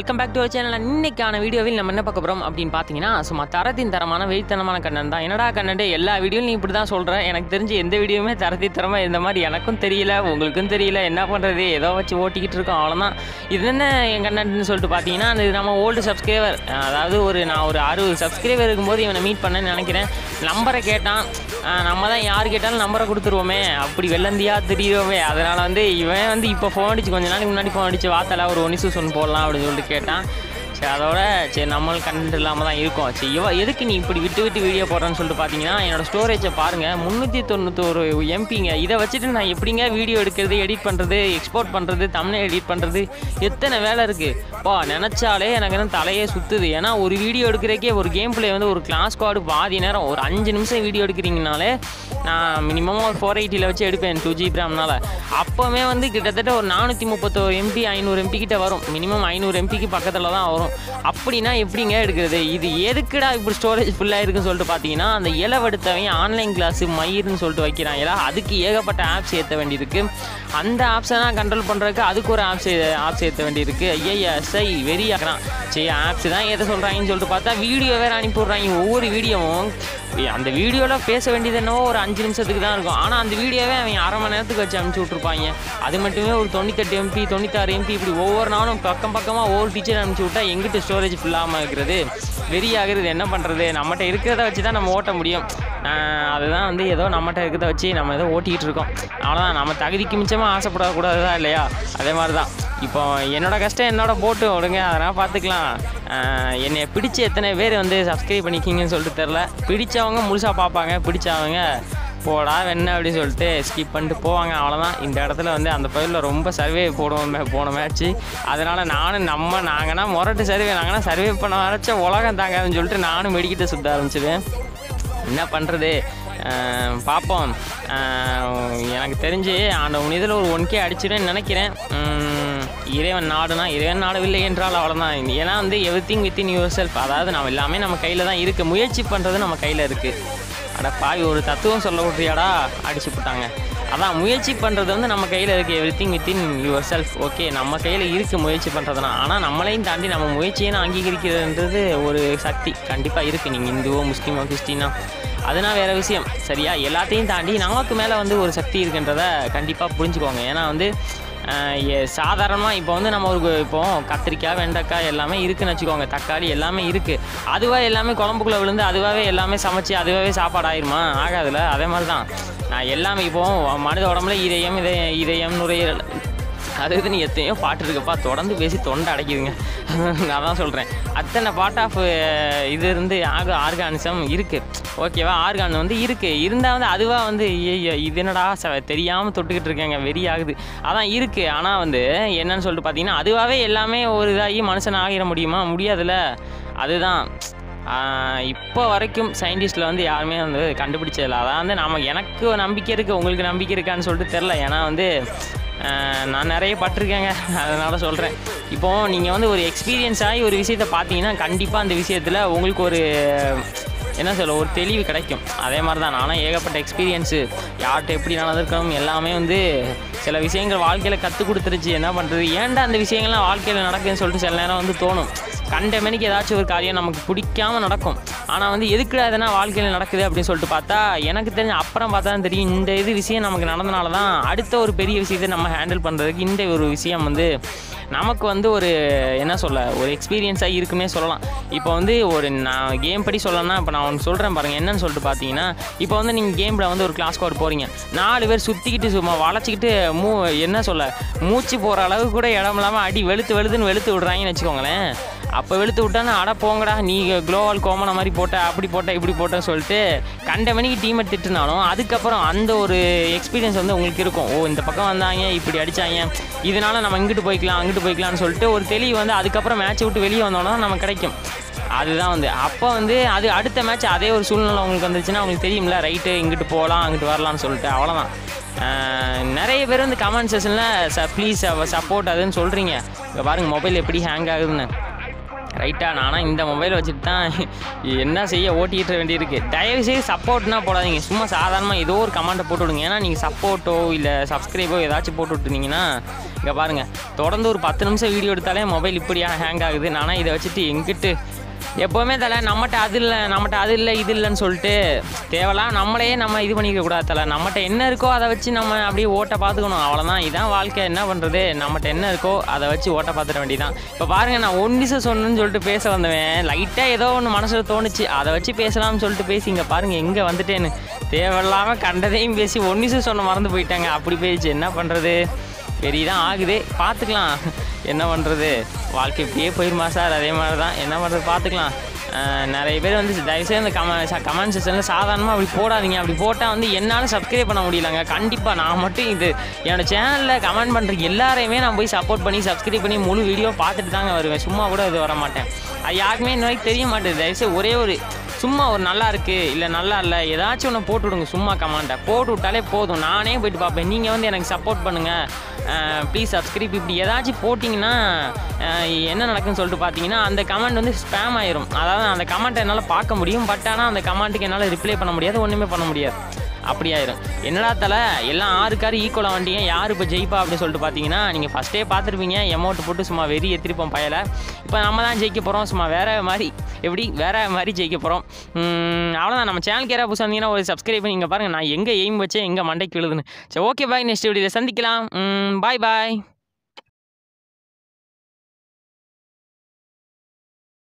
welcome back to அவர் channel இன்னைக்கான வீடியோவில் நம்ம என்ன பார்க்க போகிறோம் அப்படின்னு பார்த்தீங்கன்னா சும்மா தரத்தின் தரமான வெயித்தனமான கண்ணன் தான் என்னடா கண்ணன் எல்லா வீடியோவும் நீ இப்படி தான் சொல்கிற எனக்கு தெரிஞ்சு எந்த வீடியோவுமே தரத்தின் தரமாக இருந்த மாதிரி எனக்கும் தெரியல உங்களுக்கும் தெரியல என்ன பண்ணுறது ஏதோ வச்சு ஓட்டிக்கிட்டு இருக்கோம் அவ்வளோதான் இது என்ன என் கண்ணன்னு சொல்லிட்டு பார்த்தீங்கன்னா அது நம்ம ஓல்டு சப்ஸ்கிரைபர் அதாவது ஒரு நான் ஒரு அறுபது சப்ஸ்கிரைபர் இருக்கும்போது இவனை மீட் பண்ணேன்னு நினைக்கிறேன் நம்பரை கேட்டான் ஆஹ் நம்ம தான் யார் கேட்டாலும் நம்பரை கொடுத்துருவோமே அப்படி வெள்ளந்தியா தெரியுமே அதனால் வந்து இவன் வந்து இப்போ ஃபோன் அடிச்சு கொஞ்ச நாளைக்கு முன்னாடி ஃபோன் அடிச்சு வாத்தல ஒரு ஒனிசூஸ் ஒன்று போடலாம் அப்படின்னு சொல்லிட்டு கேட்டான் சரி அதோட சரி நம்மளும் கண்டென்ட் இல்லாமல் தான் இருக்கோம் சரி இவ எதுக்கு நீ இப்படி விட்டு விட்டு வீடியோ போடுறேன்னு சொல்லிட்டு பார்த்தீங்கன்னா என்னோட ஸ்டோரேஜை பாருங்கள் முந்நூற்றி தொண்ணூத்தொரு எம்பிங்க இதை வச்சுட்டு நான் எப்படிங்க வீடியோ எடுக்கிறது எடிட் பண்ணுறது எக்ஸ்போர்ட் பண்ணுறது தமிழை எடிட் பண்ணுறது எத்தனை வேலை இருக்குது பா நினச்சாலே எனக்கு என்ன தலையே சுற்றுது ஏன்னா ஒரு வீடியோ எடுக்கிறக்கே ஒரு கேம் பிளே வந்து ஒரு கிளாஸ் கார்டு பாதி நேரம் ஒரு அஞ்சு நிமிஷம் வீடியோ எடுக்கிறீங்கனாலே நான் மினிமம் ஒரு ஃபோர் எயிட்டியில் வச்சு எடுப்பேன் டூ ஜிபி ரேம்னால அப்போவே வந்து கிட்டத்தட்ட ஒரு நானூற்றி முப்பத்தோரு எம்பி ஐநூறு எம்பி கிட்ட வரும் மினிமம் ஐநூறு எம்பிக்கு பக்கத்தில் தான் வரும் அப்படின்னா எப்படிங்க எடுக்கிறது இது எதுக்குடா இப்படி ஸ்டோரேஜ் ஃபுல்லாக இருக்குன்னு சொல்லிட்டு பார்த்தீங்கன்னா அந்த இலவெடுத்தவன் ஆன்லைன் கிளாஸ் மயிர்னு சொல்லிட்டு வைக்கிறாங்களா அதுக்கு ஏகப்பட்ட ஆப்ஸ் ஏற்ற வேண்டியிருக்கு அந்த ஆப்ஸை நான் கண்ட்ரோல் பண்ணுறதுக்கு அதுக்கு ஒரு ஆப்ஸ் ஆப்ஸ் ஏற்ற வேண்டியிருக்கு ஐயா சை வெறி ஆகிறான் சரி ஆப்ஸ் தான் ஏற்ற சொல்கிறாங்கன்னு சொல்லிட்டு பார்த்தா வீடியோ வேறு அனுப்பி விட்றாங்க ஒவ்வொரு வீடியோவும் அந்த வீடியோவில் பேச வேண்டியது என்னவோ ஒரு அஞ்சு நிமிஷத்துக்கு தான் இருக்கும் ஆனால் அந்த வீடியோவே அவன் அரை மணி நேரத்துக்கு வச்சு அனுப்பிச்சி விட்ருப்பாங்க அது மட்டுமே ஒரு தொண்ணூத்தெட்டு எம்பி தொண்ணூத்தாறு எம்பி இப்படி ஒவ்வொரு நாளும் பக்கம் பக்கமாக ஒவ்வொரு டீச்சர் அனுப்பிச்சி விட்டா எங்கிட்ட ஸ்டோரேஜ் ஃபுல்லாமல் இருக்கிறது வெறி ஆகுறது என்ன பண்ணுறது நம்மகிட்ட இருக்கிறத வச்சு தான் நம்ம ஓட்ட முடியும் ஆஹ் அதுதான் வந்து ஏதோ நம்மகிட்ட இருக்கிறத வச்சு நம்ம ஏதோ ஓட்டிகிட்டு இருக்கோம் அவ்வளோதான் நம்ம தகுதிக்கு மிச்சமாக ஆசைப்படக்கூடாதுதான் இல்லையா அதே மாதிரி தான் இப்போ என்னோட கஷ்டம் என்னோட போட்டு விடுங்க அதெல்லாம் பார்த்துக்கலாம் ஆஹ் என்னை பிடிச்ச எத்தனை பேர் வந்து சப்ஸ்கிரைப் பண்ணிக்கிங்கன்னு சொல்லிட்டு தெரில பிடிச்சவங்க முழுசாக பார்ப்பாங்க பிடிச்சவங்க போடா வெண்ண அப்படின்னு சொல்லிட்டு ஸ்கிப் பண்ணிட்டு போவாங்க அவ்வளோதான் இந்த இடத்துல வந்து அந்த பயிரில் ரொம்ப சர்வே போடுவோம் மே- போன மேட்ச்சு அதனால் நானும் நம்ம நாங்கன்னா முரட்டு சர்வே நாங்கன்னா சர்வே பண்ண வரைச்ச உலகம் தாங்காதுன்னு சொல்லிட்டு நானும் மெடிக்கிட்ட சுத்த ஆரம்பிச்சிடுவேன் என்ன பண்ணுறது பார்ப்போம் ஆஹ் எனக்கு தெரிஞ்சு அந்த இதில் ஒரு ஒன் கே அடிச்சிடுன்னு நினைக்கிறேன் உம், இறைவன் நாடுனா இறைவன் நாடவில்லை என்றால் அவ்வளோதான் ஏன்னா வந்து everything within yourself அதாவது நம்ம எல்லாமே நம்ம கையில் தான் இருக்குது முயற்சி பண்ணுறது நம்ம கையில் இருக்குது அட பாவி ஒரு தத்துவம் சொல்ல விட்றியாடா அடிச்சு போட்டாங்க அதான் முயற்சி பண்ணுறது வந்து நம்ம கையில் இருக்குது everything within yourself okay நம்ம கையில் இருக்குது முயற்சி பண்ணுறதுனா ஆனால் நம்மளையும் தாண்டி நம்ம முயற்சியை அங்கீகரிக்கிறதுன்றது ஒரு சக்தி கண்டிப்பாக இருக்குது நீங்கள் இந்துவோ முஸ்லீமோ கிறிஸ்டினோ அதுனா வேறு விஷயம் சரியா எல்லாத்தையும் தாண்டி நமக்கு மேலே வந்து ஒரு சக்தி இருக்குன்றத கண்டிப்பாக புரிஞ்சுக்கோங்க ஏன்னா வந்து சாதாரணமாக இப்போ வந்து நம்ம ஒரு இப்போ கத்திரிக்காய் வெண்டைக்காய் எல்லாமே இருக்குன்னு வச்சுக்கோங்க தக்காளி எல்லாமே இருக்குது அதுவாக எல்லாமே குழம்புக்குள்ளே விழுந்து அதுவாகவே எல்லாமே சமைச்சு அதுவாகவே சாப்பாடு ஆயிருமா ஆகாதுல்ல அதே மாதிரி தான் நான் எல்லாமே இப்போ மனித உடம்புல இதயம் இதய இதயம் நுரையீரல் அது இதுன்னு எத்தனையோ பாட்டு இருக்குப்பா தொடர்ந்து பேசி தொண்டை அடைக்குதுங்க நான் தான் சொல்கிறேன் அத்தனை பார்ட் ஆஃப் இது இருந்து ஆக ஆர்கானிசம் இருக்குது ஓகேவா ஆர்கான் வந்து இருக்குது இருந்தால் வந்து அதுவாக வந்து ஐயையோ, இது என்னடா ச தெரியாமல் தொட்டுக்கிட்டு இருக்கேங்க வெறி ஆகுது அதான் இருக்குது ஆனால் வந்து என்னன்னு சொல்லிட்டு பார்த்தீங்கன்னா அதுவாகவே எல்லாமே ஒரு இதாகி மனுஷன் ஆகிட முடியுமா முடியாதுல்ல அதுதான் ஆஹ் இப்போ வரைக்கும் சயின்டிஸ்ட்டில் வந்து யாருமே வந்து கண்டுபிடிச்சதில்ல அதான் வந்து நம்ம எனக்கு நம்பிக்கை இருக்குது உங்களுக்கு நம்பிக்கை இருக்கான்னு சொல்லிட்டு தெரில ஏன்னா வந்து ஆஹ் நான் நிறைய பட்டிருக்கேங்க அதனால் சொல்கிறேன் இப்போது நீங்கள் வந்து ஒரு எக்ஸ்பீரியன்ஸ் ஆகி ஒரு விஷயத்தை பார்த்தீங்கன்னா கண்டிப்பாக அந்த விஷயத்தில் உங்களுக்கு ஒரு என்ன சொல்ல ஒரு தெளிவு கிடைக்கும் அதே மாதிரி தான் நானும் ஏகப்பட்ட எக்ஸ்பீரியன்ஸு யார்கிட்ட எப்படி நடந்திருக்கணும் எல்லாமே வந்து சில விஷயங்கள் வாழ்க்கையில் கற்றுக் கொடுத்துருச்சு என்ன பண்ணுறது ஏன்டா அந்த விஷயங்கள்லாம் வாழ்க்கையில் நடக்குதுன்னு சொல்லிட்டு சில நேரம் வந்து தோணும் கண்ட மணிக்கு ஏதாச்சும் ஒரு காரியம் நமக்கு பிடிக்காம நடக்கும் ஆனால் வந்து எதுக்குடா எதனா வாழ்க்கையில் நடக்குது அப்படின்னு சொல்லிட்டு பார்த்தா எனக்கு தெரிஞ்ச அப்புறம் பார்த்தா தான் தெரியும் இந்த இது விஷயம் நமக்கு நடந்தனால தான் அடுத்த ஒரு பெரிய விஷயத்தை நம்ம ஹேண்டில் பண்ணுறதுக்கு இந்த ஒரு விஷயம் வந்து நமக்கு வந்து ஒரு என்ன சொல்ல ஒரு எக்ஸ்பீரியன்ஸாக இருக்குன்னே சொல்லலாம் இப்போ வந்து ஒரு நான் கேம் படி சொல்லணும்னா இப்போ நான் ஒன்று சொல்கிறேன் பாருங்கள் என்னன்னு சொல்லிட்டு பார்த்தீங்கன்னா இப்போ வந்து நீங்கள் கேமில் வந்து ஒரு கிளாஸ் கோட் போகிறீங்க நாலு பேர் சுற்றிக்கிட்டு சும்மா வளைச்சிக்கிட்டு மூ என்ன சொல்ல மூச்சு போகிற அளவுக்கு கூட இடம் இல்லாமல் அடி வெளுத்து வெளுத்துன்னு வெளுத்து விட்றாங்கன்னு வச்சுக்கோங்களேன் அப்போ வெளுத்து விட்டானா அட போங்கடா நீ குளோவால் கோமன மாதிரி போட்ட அப்படி போட்ட இப்படி போட்டேன்னு சொல்லிட்டு கண்ட மணிக்கு டீமை திட்டுனாலும் அதுக்கப்புறம் அந்த ஒரு எக்ஸ்பீரியன்ஸ் வந்து உங்களுக்கு இருக்கும் ஓ இந்த பக்கம் வந்தாங்க இப்படி அடித்தாங்க இதனால நம்ம இங்கிட்டு போய்க்கலாம் அங்கிட்டு போய்க்கலாம்னு சொல்லிட்டு ஒரு தெளிவு வந்து அதுக்கப்புறம் மேட்ச்சை விட்டு வெளியே வந்தோன்னா நமக்கு கிடைக்கும் அதுதான் வந்து அப்போ வந்து அது அடுத்த மேட்ச் அதே ஒரு சூழ்நிலை உங்களுக்கு வந்துருச்சுன்னா உங்களுக்கு தெரியும்ல ரைட்டு இங்கிட்டு போகலாம் அங்கிட்டு வரலாம்னு சொல்லிட்டு அவ்வளோதான் ஆஹ் நிறைய பேர் வந்து கமெண்ட் செஷனில் ச ப்ளீஸ் சப்போர்ட் அதுன்னு சொல்கிறீங்க இங்கே பாருங்கள் மொபைல் எப்படி ஹேங் ஆகுதுன்னு ரைட்டா நானும் இந்த மொபைல் வச்சுட்டு தான் என்ன செய்ய ஓட்டிக்கிட்டு வேண்டியிருக்கு தயவு செய்து சப்போர்ட்னா போடாதீங்க சும்மா சாதாரணமாக ஏதோ ஒரு கமெண்ட்டை போட்டு விடுங்க ஏன்னா நீங்கள் சப்போர்ட்டோ இல்லை சப்ஸ்கிரைபோ ஏதாச்சும் போட்டு விட்டுருந்தீங்கன்னா இங்கே பாருங்கள் தொடர்ந்து ஒரு பத்து நிமிஷம் வீடியோ எடுத்தாலே மொபைல் இப்படியான ஹேங் ஆகுது நானே இதை வச்சுட்டு எங்கிட்டு எப்போவுமே தலை நம்மகிட்ட அது இல்லை நம்மகிட்ட அது இல்லை இது இல்லைன்னு சொல்லிட்டு தேவலாம் நம்மளையே நம்ம இது பண்ணிக்க கூடாது தலை நம்மகிட்ட என்ன இருக்கோ அதை வச்சு நம்ம அப்படியே ஓட்ட பார்த்துக்கணும் அவ்வளோதான் இதான் வாழ்க்கை என்ன பண்ணுறது நம்மகிட்ட என்ன இருக்கோ அதை வச்சு ஓட்ட பார்த்துட வேண்டியதான் இப்போ பாருங்கள் நான் ஒன் நிமிஷம் சொன்னேன்னு சொல்லிட்டு பேச வந்தவன் லைட்டாக ஏதோ ஒன்று மனசில் தோணுச்சு அதை வச்சு பேசலாம்னு சொல்லிட்டு பேசி இங்கே பாருங்கள் எங்கே வந்துட்டேன்னு தேவையில்லாமல் கண்டதையும் பேசி ஒன் நிமிஷம் சொன்ன மறந்து போயிட்டாங்க அப்படி போயிடுச்சு என்ன பண்ணுறது பெரியதான் ஆகுது பார்த்துக்கலாம் என்ன பண்ணுறது வாழ்க்கை இப்படியே போயிருமா சார் அதே மாதிரி தான் என்ன பண்ணுறது பார்த்துக்கலாம் அஹ் நிறைய பேர் வந்து தயவுசெய்து இந்த கம கமெண்ட் செக்ஷனில் சாதாரணமாக அப்படி போடாதீங்க அப்படி போட்டால் வந்து என்னால் சப்ஸ்கிரைப் பண்ண முடியலங்க கண்டிப்பாக நான் மட்டும் இது என்னோடய சேனலில் கமெண்ட் பண்ணுற எல்லாரையுமே நான் போய் சப்போர்ட் பண்ணி சப்ஸ்கிரைப் பண்ணி முழு வீடியோ பார்த்துட்டு தாங்க வருவேன் சும்மா கூட இது வர மாட்டேன் அது யாருக்குமே இன்ன வரைக்கும் தெரிய மாட்டேது தயவுசெய்து ஒரே ஒரு சும்மா ஒரு நல்லா இருக்கு இல்லை நல்லா இல்லை ஏதாச்சும் ஒன்று போட்டு விடுங்க சும்மா கமெண்ட்டை போட்டு விட்டாலே போதும் நானே போயிட்டு பார்ப்பேன் நீங்கள் வந்து எனக்கு சப்போர்ட் பண்ணுங்கள் ப்ளீஸ் சப்ஸ்கிரைப் இப்படி ஏதாச்சும் போட்டிங்கன்னா அஹ், என்ன நடக்குன்னு சொல்லிட்டு பார்த்தீங்கன்னா அந்த கமெண்ட் வந்து ஸ்பேம் ஆயிரும் அதாவது அந்த கமெண்ட்டை என்னால் பார்க்க முடியும் பட் ஆனால் அந்த கமெண்ட்டுக்கு என்னால் ரிப்ளை பண்ண முடியாது ஒன்றுமே பண்ண முடியாது அப்படி ஆயிரும் என்னடா தலை எல்லாம் ஆறுக்காரு ஈக்குவலாக வண்டிங்க யார் இப்போ ஜெயிப்பா அப்படின்னு சொல்லிட்டு பார்த்தீங்கன்னா நீங்கள் ஃபஸ்ட்டே பார்த்துருப்பீங்க எமௌண்ட் போட்டு சும்மா வெறி எத்திருப்போம் பயலை இப்போ நம்ம தான் ஜெயிக்க போகிறோம் சும்மா வேற மாதிரி எப்படி வேற மாதிரி ஜெயிக்க போகிறோம் அவ்வளோதான் நம்ம சேனலுக்கு யாராவது புதுசாக வந்தீங்கன்னா ஒரு சப்ஸ்கிரைப் பண்ணி இங்கே பாருங்கள் நான் எங்கே எய்ம் வச்சேன் எங்கே மண்டைக்கு விழுதுன்னு சரி ஓகே பாய் நெக்ஸ்ட் வீடியோவில் சந்திக்கலாம் பாய் பாய்